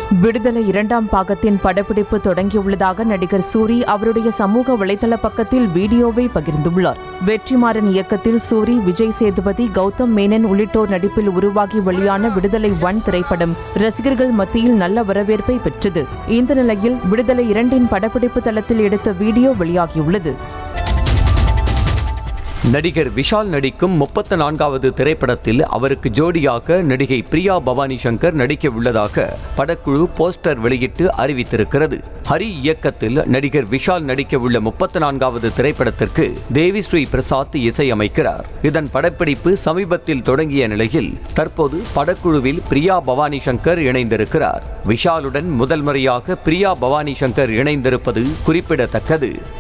விடுதலை இரண்டாம் பாகத்தின் படப்பிடிப்பு தொடங்கியுள்ளதாக நடிகர் சூரி அவருடைய சமூக வலைதள பக்கத்தில் வீடியோவை பகிர்ந்துள்ளார் வெற்றிமாறன் இயக்கத்தில் சூரி விஜய் சேதுபதி கௌதம் மேனன் உள்ளிட்டோர் நடிப்பில் உருவாகி வெளியான விடுதலை ஒன் திரைப்படம் ரசிகர்கள் மத்தியில் நல்ல வரவேற்பை பெற்றது இந்த நிலையில் விடுதலை இரண்டின் படப்பிடிப்பு தளத்தில் எடுத்த வீடியோ வெளியாகியுள்ளது நடிகர் விஷால் நடிக்கும் முப்பத்து நான்காவது திரைப்படத்தில் அவருக்கு ஜோடியாக நடிகை பிரியா பவானி சங்கர் நடிக்க உள்ளதாக படக்குழு போஸ்டர் வெளியிட்டு அறிவித்திருக்கிறது ஹரி இயக்கத்தில் நடிகர் விஷால் நடிக்க உள்ள முப்பத்து நான்காவது திரைப்படத்திற்கு தேவி ஸ்ரீ பிரசாத் இசையமைக்கிறார் இதன் படப்பிடிப்பு சமீபத்தில் தொடங்கிய நிலையில் தற்போது படக்குழுவில் பிரியா பவானி சங்கர் இணைந்திருக்கிறார் விஷாலுடன் முதல் முறையாக பிரியா பவானி சங்கர் இணைந்திருப்பது குறிப்பிடத்தக்கது